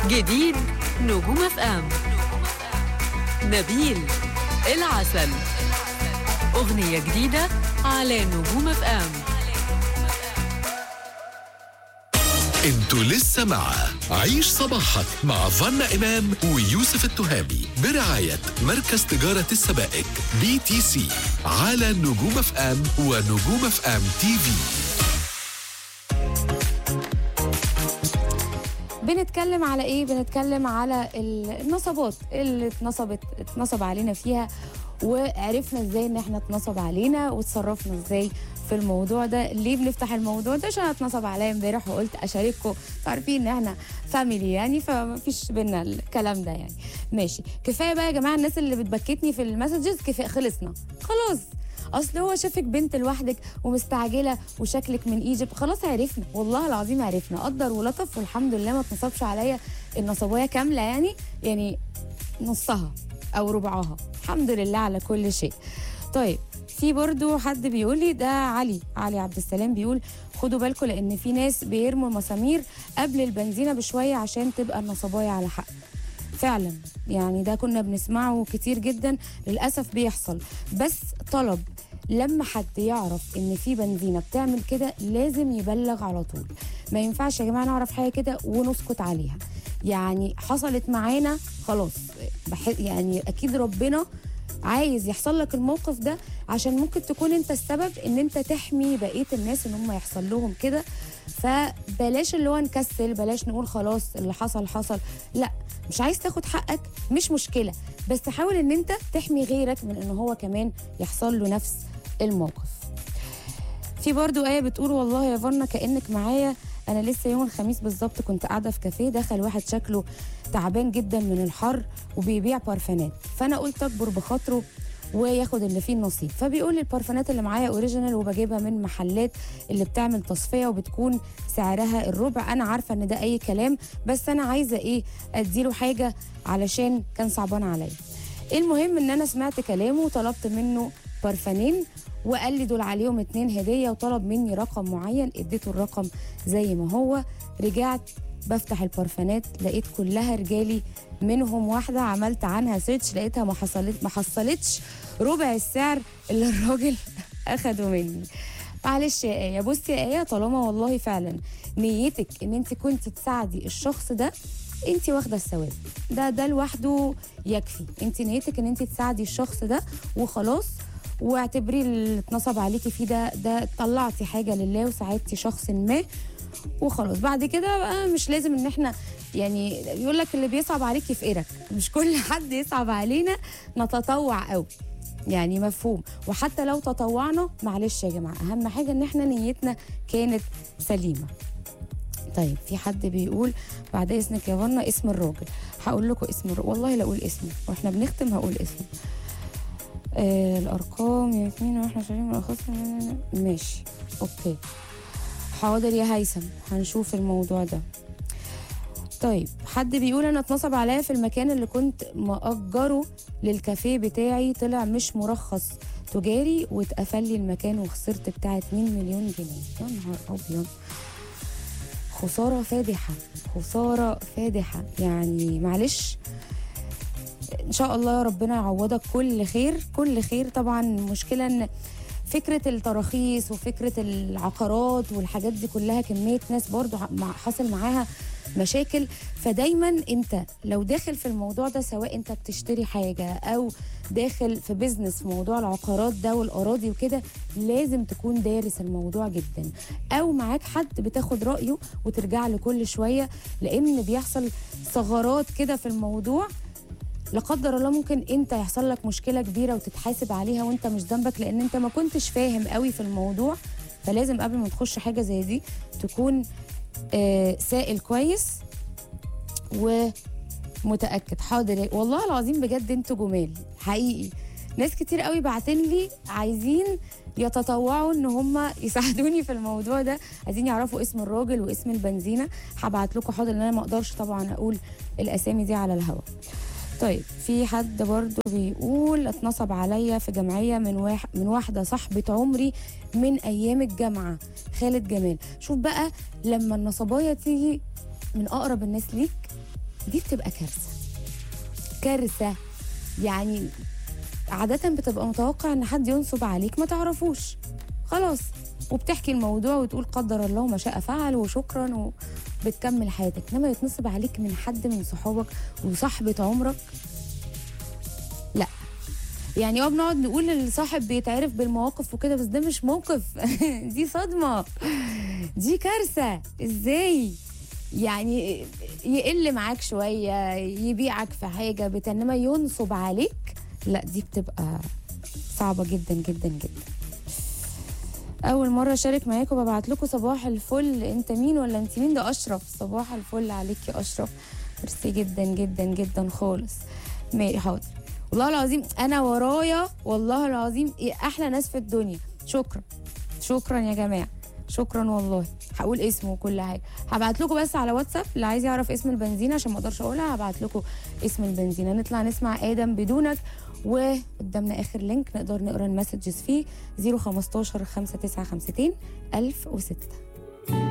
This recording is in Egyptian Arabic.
جديد نجوم اف ام نبيل العسل أغنية جديدة على نجوم اف ام انتوا لسه مع عيش صباحك مع فنا إمام ويوسف التهامي برعاية مركز تجارة السبائك بي تي سي على نجوم اف ام ونجوم اف ام تي في بنتكلم على ايه بنتكلم على ال- النصبات اللي اتنصبت اتنصب علينا فيها وعرفنا ازاي ان احنا اتنصب علينا وتصرفنا ازاي في الموضوع ده ليه بنفتح الموضوع ده عشان اتنصب عليا امبارح وقلت اشارككم عارفين ان احنا فاميلي يعني فما فيش بينا الكلام ده يعني ماشي كفايه بقى يا جماعه الناس اللي بتبكتني في المسجز كفايه خلصنا خلاص اصل هو شافك بنت لوحدك ومستعجله وشكلك من ايجيبت خلاص عرفنا والله العظيم عرفنا قدر ولطف والحمد لله ما اتنصبش عليا النصبايه كامله يعني يعني نصها او ربعها الحمد لله على كل شيء طيب في برضو حد بيقول لي ده علي علي عبد السلام بيقول خدوا بالكم لان في ناس بيرموا المسامير قبل البنزينه بشويه عشان تبقى النصبايه على حق فعلا يعني ده كنا بنسمعه كتير جدا للاسف بيحصل بس طلب لما حد يعرف ان في بنزينه بتعمل كده لازم يبلغ على طول ما ينفعش يا جماعه نعرف حاجه كده ونسكت عليها يعني حصلت معانا خلاص بح يعني اكيد ربنا عايز يحصل لك الموقف ده عشان ممكن تكون انت السبب ان انت تحمي بقيه الناس ان هم يحصل لهم كده فبلاش اللي هو نكسل بلاش نقول خلاص اللي حصل حصل لا مش عايز تاخد حقك مش مشكله بس حاول ان انت تحمي غيرك من ان هو كمان يحصل له نفس الموقف في برضو آية بتقول والله يا فنا كأنك معايا أنا لسه يوم الخميس بالظبط كنت قاعدة في كافيه دخل واحد شكله تعبان جدا من الحر وبيبيع بارفانات فأنا قلت أكبر بخاطره وياخد اللي فيه النصيب فبيقول لي البارفانات اللي معايا اوريجينال وبجيبها من محلات اللي بتعمل تصفيه وبتكون سعرها الربع انا عارفه ان ده اي كلام بس انا عايزه ايه اديله حاجه علشان كان صعبان عليا المهم ان انا سمعت كلامه وطلبت منه بارفانين وقال لي دول عليهم اتنين هديه وطلب مني رقم معين اديته الرقم زي ما هو رجعت بفتح البارفانات لقيت كلها رجالي منهم واحده عملت عنها سيرش لقيتها ما حصلت ما حصلتش ربع السعر اللي الراجل اخده مني معلش يا ايه بصي يا ايه طالما والله فعلا نيتك ان انت كنت تساعدي الشخص ده انت واخده الثواب ده ده لوحده يكفي انت نيتك ان انت تساعدي الشخص ده وخلاص واعتبري اللي اتنصب عليكي فيه ده ده طلعتي حاجه لله وساعدتي شخص ما وخلاص بعد كده بقى مش لازم ان احنا يعني يقول لك اللي بيصعب عليك يفقرك مش كل حد يصعب علينا نتطوع قوي يعني مفهوم وحتى لو تطوعنا معلش يا جماعه اهم حاجه ان احنا نيتنا كانت سليمه طيب في حد بيقول بعد اذنك يا فنا اسم الراجل هقول لكم اسم الراجل والله لا اقول اسمه واحنا بنختم هقول اسمه آه الارقام يا ياسمين واحنا شايفين الاخص ماشي اوكي حاضر يا هيثم هنشوف الموضوع ده طيب حد بيقول انا اتنصب عليا في المكان اللي كنت مأجره للكافيه بتاعي طلع مش مرخص تجاري واتقفل لي المكان وخسرت بتاع 2 مليون جنيه يا نهار ابيض خساره فادحه خساره فادحه يعني معلش ان شاء الله ربنا يعوضك كل خير كل خير طبعا المشكله ان فكره التراخيص وفكره العقارات والحاجات دي كلها كميه ناس برضو مع- حاصل معاها مشاكل فدايما انت لو داخل في الموضوع ده سواء انت بتشتري حاجه او داخل في بيزنس في موضوع العقارات ده والاراضي وكده لازم تكون دارس الموضوع جدا او معاك حد بتاخد رايه وترجع له كل شويه لان بيحصل ثغرات كده في الموضوع لا قدر الله ممكن انت يحصل لك مشكله كبيره وتتحاسب عليها وانت مش ذنبك لان انت ما كنتش فاهم قوي في الموضوع فلازم قبل ما تخش حاجه زي دي تكون آه سائل كويس ومتاكد حاضر والله العظيم بجد انتوا جمال حقيقي ناس كتير قوي بعتين لي عايزين يتطوعوا ان هم يساعدوني في الموضوع ده عايزين يعرفوا اسم الراجل واسم البنزينه هبعت لكم حاضر لان انا ما اقدرش طبعا اقول الاسامي دي على الهواء طيب في حد برضو بيقول اتنصب عليا في جمعية من واحد من واحدة صاحبة عمري من أيام الجامعة خالد جمال شوف بقى لما النصباية تيجي من أقرب الناس ليك دي بتبقى كارثه كارثه يعني عادة بتبقى متوقع ان حد ينصب عليك ما تعرفوش خلاص وبتحكي الموضوع وتقول قدر الله ما شاء فعل وشكرا وبتكمل حياتك انما يتنصب عليك من حد من صحابك وصاحبة عمرك لا يعني اه بنقعد نقول الصاحب بيتعرف بالمواقف وكده بس ده مش موقف دي صدمة دي كارثة ازاي يعني يقل معاك شوية يبيعك في حاجة بت- انما ينصب عليك لا دي بتبقى صعبة جدا جدا جدا أول مرة أشارك معاكم ببعت لكم صباح الفل أنت مين ولا أنت مين ده أشرف صباح الفل عليك يا أشرف ميرسي جدا جدا جدا خالص ماشي حاضر والله العظيم أنا ورايا والله العظيم إيه أحلى ناس في الدنيا شكرا شكرا يا جماعة شكرا والله هقول اسمه وكل حاجه هبعت لكم بس على واتساب اللي عايز يعرف اسم البنزينه عشان ما اقدرش اقولها هبعت لكم اسم البنزينه نطلع نسمع ادم بدونك وقدامنا اخر لينك نقدر نقرا المسجز فيه 015 595 1006